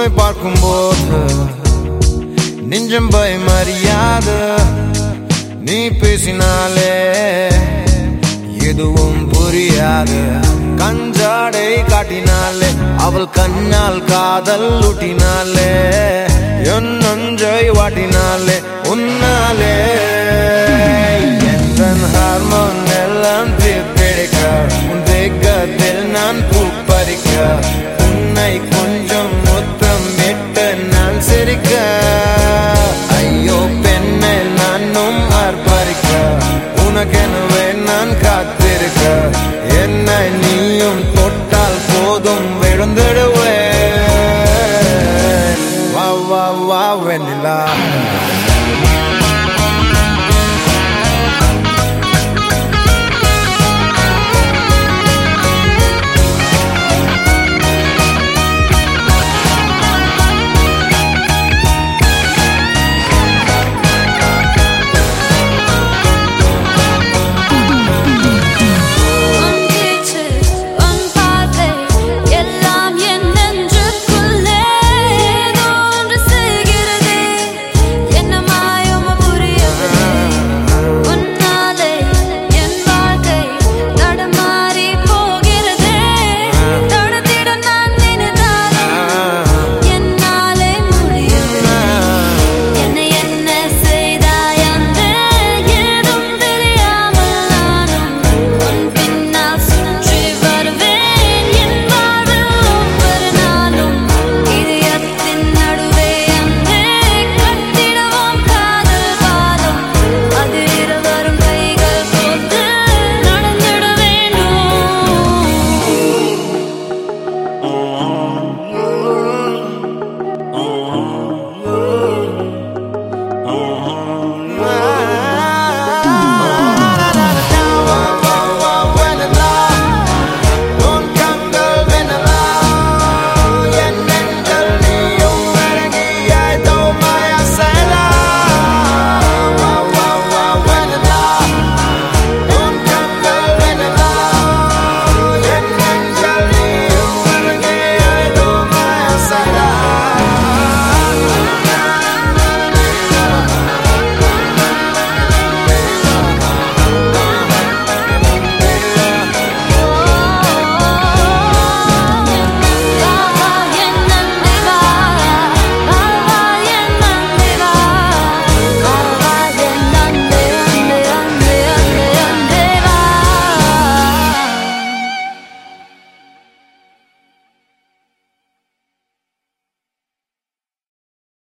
உன்னை பார்க்கும்போது நெஞ்சம் பயமறியாது நீ பேசினாலே எதுவும் புரியாது கஞ்சாடை காட்டினாலே அவள் கண்ணால் காதல் ஊட்டினாலே என் நஞ்சை வாட்டினாலே உன்னாலே என் ஹார்மோன் எல்லாம் பிடிக்க உன் தேக்கத்தில் நான் பூப்பறிக்க உன்னை கொஞ்சம் முத்தம் விட்டு நான் சிரிக்க ஐயோ பெண்ணை நானும் ஆர்ப்பரிக்க உனக்கெனவே நான் காத்திருக்க என்னை நீயும் தொட்டால் போதும் விழுந்துடுவேன் வா வா வா வெண்ணிலா